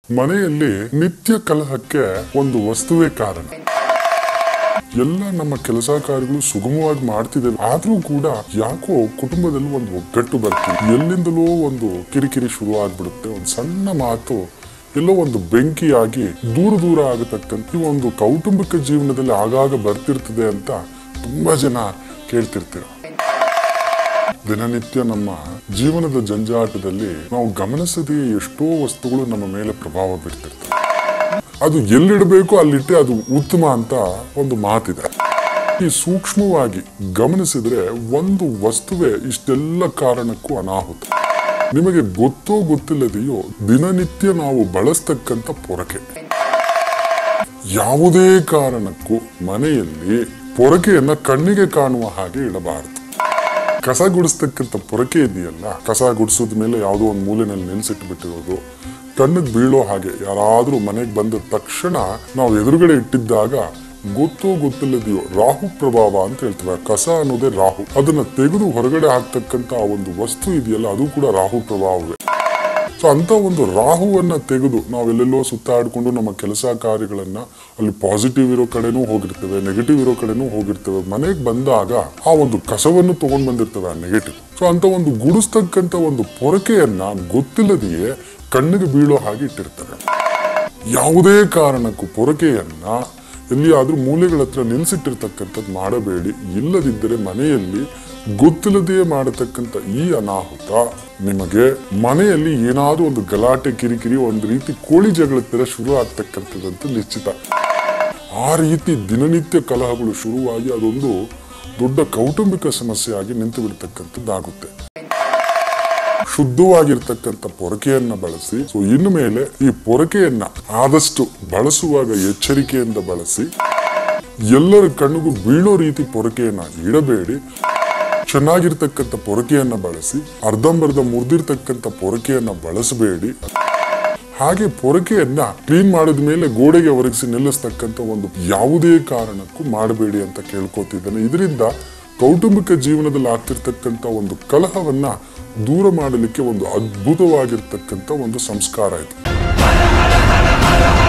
ಮನೆಯಲ್ಲಿ ನಿತ್ಯ ಕಲಹಕ್ಕೆ ಒಂದು ವಸ್ತುವೇ ಕಾರಣ ಎಲ್ಲ ನಮ್ಮ ಕೆಲಸ ಕಾರ್ಯಗಳು ಸುಗಮವಾಗಿ ಮಾಡ್ತಿದ್ದೇವೆ ಆದ್ರೂ ಕೂಡ ಯಾಕೋ ಕುಟುಂಬದಲ್ಲಿ ಒಂದು ಒಗ್ಗಟ್ಟು ಬರ್ತಿದೆ ಎಲ್ಲಿಂದಲೋ ಒಂದು ಕಿರಿಕಿರಿ ಶುರು ಆಗ್ಬಿಡುತ್ತೆ ಒಂದು ಸಣ್ಣ ಮಾತು ಎಲ್ಲೋ ಒಂದು ಬೆಂಕಿಯಾಗಿ ದೂರ ದೂರ ಆಗತಕ್ಕಂತ ಈ ಒಂದು ಕೌಟುಂಬಿಕ ಜೀವನದಲ್ಲಿ ಆಗಾಗ ಬರ್ತಿರ್ತದೆ ಅಂತ ತುಂಬಾ ಜನ ಕೇಳ್ತಿರ್ತೀರ ದಿನನಿತ್ಯ ನಮ್ಮ ಜೀವನದ ಜಂಜಾಟದಲ್ಲಿ ನಾವು ಗಮನಿಸದೆ ಎಷ್ಟೋ ವಸ್ತುಗಳು ನಮ್ಮ ಮೇಲೆ ಪ್ರಭಾವ ಬೀರ್ತಿರ್ತವೆ ಅದು ಎಲ್ಲಿಡಬೇಕು ಅಲ್ಲಿಟ್ಟರೆ ಅದು ಉತ್ತಮ ಅಂತ ಒಂದು ಮಾತಿದೆ ಈ ಸೂಕ್ಷ್ಮವಾಗಿ ಗಮನಿಸಿದ್ರೆ ಒಂದು ವಸ್ತುವೇ ಇಷ್ಟೆಲ್ಲ ಕಾರಣಕ್ಕೂ ಅನಾಹುತ ನಿಮಗೆ ಗೊತ್ತೋ ಗೊತ್ತಿಲ್ಲದೆಯೋ ದಿನನಿತ್ಯ ನಾವು ಬಳಸ್ತಕ್ಕಂಥ ಪೊರಕೆ ಯಾವುದೇ ಕಾರಣಕ್ಕೂ ಮನೆಯಲ್ಲಿ ಪೊರಕೆಯನ್ನ ಕಣ್ಣಿಗೆ ಕಾಣುವ ಹಾಗೆ ಇಡಬಾರದು ಕಸ ಗುಡಿಸ್ತಕ್ಕಂಥ ಪೊರಕೆ ಇದೆಯಲ್ಲ ಕಸ ಗುಡಿಸಿದ ಮೇಲೆ ಯಾವುದೋ ಒಂದು ಮೂಲೆನಲ್ಲಿ ನೆನೆಸಿಟ್ಟು ಬಿಟ್ಟಿರೋದು ಕಣ್ಣಿಗೆ ಬೀಳೋ ಹಾಗೆ ಯಾರಾದ್ರೂ ಮನೆಗೆ ಬಂದ ತಕ್ಷಣ ನಾವು ಎದುರುಗಡೆ ಇಟ್ಟಿದ್ದಾಗ ಗೊತ್ತೋ ಗೊತ್ತಿಲ್ಲದೆಯೋ ರಾಹು ಪ್ರಭಾವ ಅಂತ ಹೇಳ್ತೇವೆ ಕಸ ಅನ್ನೋದೇ ರಾಹು ಅದನ್ನ ತೆಗೆದು ಹೊರಗಡೆ ಹಾಕ್ತಕ್ಕಂಥ ಆ ಒಂದು ವಸ್ತು ಇದೆಯಲ್ಲ ಅದು ಕೂಡ ರಾಹು ಪ್ರಭಾವವೇ ಸೊ ಅಂತ ಒಂದು ರಾಹುವನ್ನ ತೆಗೆದು ನಾವೆಲ್ಲೆಲ್ಲೋ ಸುತ್ತಾಡ್ಕೊಂಡು ನಮ್ಮ ಕೆಲಸ ಕಾರ್ಯಗಳನ್ನ ಅಲ್ಲಿ ಪಾಸಿಟಿವ್ ಇರೋ ಕಡೆನೂ ಹೋಗಿರ್ತೇವೆ ನೆಗೆಟಿವ್ ಇರೋ ಕಡೆನೂ ಹೋಗಿರ್ತೇವೆ ಮನೆಗೆ ಬಂದಾಗ ಆ ಒಂದು ಕಸವನ್ನು ತಗೊಂಡ್ ಬಂದಿರ್ತೇವೆ ಆ ನೆಗೆಟಿವ್ ಸೊ ಅಂತ ಒಂದು ಗುಡಿಸ್ತಕ್ಕಂಥ ಒಂದು ಪೊರಕೆಯನ್ನ ಗೊತ್ತಿಲ್ಲದೆಯೇ ಕಣ್ಣಿಗೆ ಬೀಳೋ ಹಾಗೆ ಇಟ್ಟಿರ್ತಾರೆ ಯಾವುದೇ ಕಾರಣಕ್ಕೂ ಪೊರಕೆಯನ್ನ ಎಲ್ಲಿಯಾದ್ರೂ ಮೂಲೆಗಳ ಹತ್ರ ನಿಲ್ಸಿಟ್ಟಿರ್ತಕ್ಕಂಥದ್ದು ಮಾಡಬೇಡಿ ಇಲ್ಲದಿದ್ದರೆ ಮನೆಯಲ್ಲಿ ಗೊತ್ತಿಲ್ಲದೆಯೇ ಮಾಡತಕ್ಕಂಥ ಈ ಅನಾಹುತ ನಿಮಗೆ ಮನೆಯಲ್ಲಿ ಏನಾದ್ರೂ ಒಂದು ಗಲಾಟೆ ಕಿರಿಕಿರಿ ಒಂದು ರೀತಿ ಕೋಳಿ ಜಗಳ ತರ ಶುರು ಆಗ್ತಕ್ಕಂಥದ್ದಂತ ನಿಶ್ಚಿತ ಆ ರೀತಿ ದಿನನಿತ್ಯ ಕಲಹಗಳು ಶುರುವಾಗಿ ಅದೊಂದು ದೊಡ್ಡ ಕೌಟುಂಬಿಕ ಸಮಸ್ಯೆಯಾಗಿ ನಿಂತು ಬಿಡ್ತಕ್ಕಂಥದ್ದಾಗುತ್ತೆ ಶುದ್ಧವಾಗಿರ್ತಕ್ಕಂಥ ಪೊರಕೆಯನ್ನ ಬಳಸಿ ಸೊ ಇನ್ನು ಮೇಲೆ ಈ ಪೊರಕೆಯನ್ನ ಆದಷ್ಟು ಬಳಸುವಾಗ ಎಚ್ಚರಿಕೆಯಿಂದ ಬಳಸಿ ಎಲ್ಲರ ಕಣ್ಣಿಗೂ ಬೀಳೋ ರೀತಿ ಪೊರಕೆಯನ್ನ ಇಡಬೇಡಿ ಚೆನ್ನಾಗಿರ್ತಕ್ಕಂಥ ಪೊರಕೆಯನ್ನ ಬಳಸಿ ಅರ್ಧಂಬರ್ಧ ಮುರಿದಿರ್ತಕ್ಕಂಥ ಪೊರಕೆಯನ್ನ ಬಳಸಬೇಡಿ ಹಾಗೆ ಪೊರಕೆಯನ್ನ ಕ್ಲೀನ್ ಮಾಡಿದ ಮೇಲೆ ಗೋಡೆಗೆ ಒರಗಿಸಿ ನಿಲ್ಲಿಸ್ತಕ್ಕಂಥ ಒಂದು ಯಾವುದೇ ಕಾರಣಕ್ಕೂ ಮಾಡಬೇಡಿ ಅಂತ ಕೇಳ್ಕೊತಿದ್ದೇನೆ ಇದರಿಂದ ಕೌಟುಂಬಿಕ ಜೀವನದಲ್ಲಿ ಆಗ್ತಿರ್ತಕ್ಕಂಥ ಒಂದು ಕಲಹವನ್ನ ದೂರ ಮಾಡಲಿಕ್ಕೆ ಒಂದು ಅದ್ಭುತವಾಗಿರ್ತಕ್ಕಂಥ ಒಂದು ಸಂಸ್ಕಾರ ಇದು